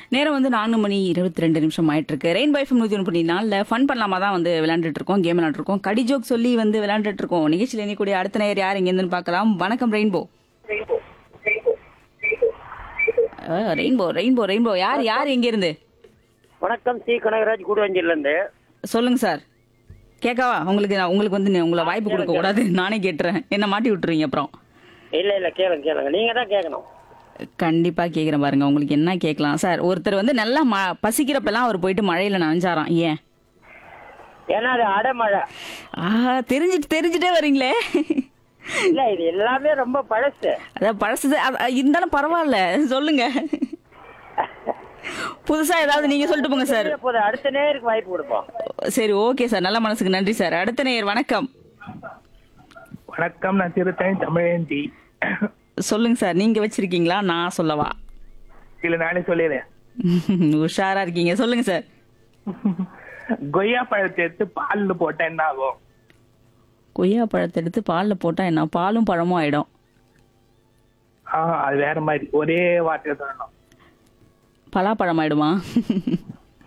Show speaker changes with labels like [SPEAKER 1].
[SPEAKER 1] நேரம் வந்து நான்கு மணி இருபத்தி ரெண்டு நிமிஷம் ஆயிட்டு இருக்கு ரெயின் பை நூத்தி ஒன்று புள்ளி நாலில் ஃபன் பண்ணலாமா தான் வந்து விளையாண்டுட்டு இருக்கோம் கேம் விளையாண்டுட்டு இருக்கோம் கடி ஜோக் சொல்லி வந்து விளையாண்டுட்டு இருக்கோம் நிகழ்ச்சியில் இணையக்கூடிய அடுத்த நேர் யார் எங்கேருந்துன்னு பார்க்கலாம் வணக்கம் ரெயின்போ ரெயின்போ ரெயின்போ ரெயின்போ யார் யார் எங்க இருந்து
[SPEAKER 2] வணக்கம் சி கனகராஜ் கூடுவஞ்சிலேருந்து
[SPEAKER 1] சொல்லுங்க சார் கேட்கவா உங்களுக்கு நான் உங்களுக்கு வந்து நீ- உங்களை வாய்ப்பு கொடுக்க கூடாது நானே கேட்டுறேன் என்ன மாட்டி விட்டுருவீங்க அப்புறம்
[SPEAKER 2] இல்லை இல்லை கேளுங்க கேளுங்க நீங்கள் தான் கேட்கணும்
[SPEAKER 1] கண்டிப்பா கேக்குறேன் பாருங்க உங்களுக்கு என்ன கேட்கலாம் சார் ஒருத்தர் வந்து நல்லா ம பசிக்கிறப்பெல்லாம் அவர் போயிட்டு மழையில நனைஞ்சாராம் ஏன்
[SPEAKER 2] ஏன்னா அது அடைமழை
[SPEAKER 1] ஆஹா தெரிஞ்சிட்டு தெரிஞ்சுட்டே வரீங்களே
[SPEAKER 2] இல்லை இது எல்லாமே ரொம்ப பழசு
[SPEAKER 1] அதான் பழசு இருந்தாலும் பரவாயில்ல சொல்லுங்க புதுசா ஏதாவது நீங்க சொல்லிட்டு போங்க சார்
[SPEAKER 2] போது அடுத்த நேருக்கு வாய்ப்பு கொடுப்போம்
[SPEAKER 1] சரி ஓகே சார் நல்ல மனசுக்கு நன்றி சார் அடுத்த நேயர் வணக்கம்
[SPEAKER 3] வணக்கம் நான் திருத்தணி தமிழேந்தி
[SPEAKER 1] சொல்லுங்க சார் நீங்க வச்சிருக்கீங்களா நான் சொல்லவா
[SPEAKER 3] இல்ல நானே சொல்லிடுறேன்
[SPEAKER 1] உஷாரா இருக்கீங்க சொல்லுங்க சார்
[SPEAKER 3] கொய்யா பழத்தை எடுத்து பால்ல போட்டா என்ன ஆகும்
[SPEAKER 1] கொய்யா பழத்தை எடுத்து பால்ல போட்டா என்ன பாலும் பழமும் ஆயிடும்
[SPEAKER 3] ஆஹ் அது வேற மாதிரி ஒரே வார்த்தையை சொல்லணும்
[SPEAKER 1] பலாப்பழம் ஆயிடுமா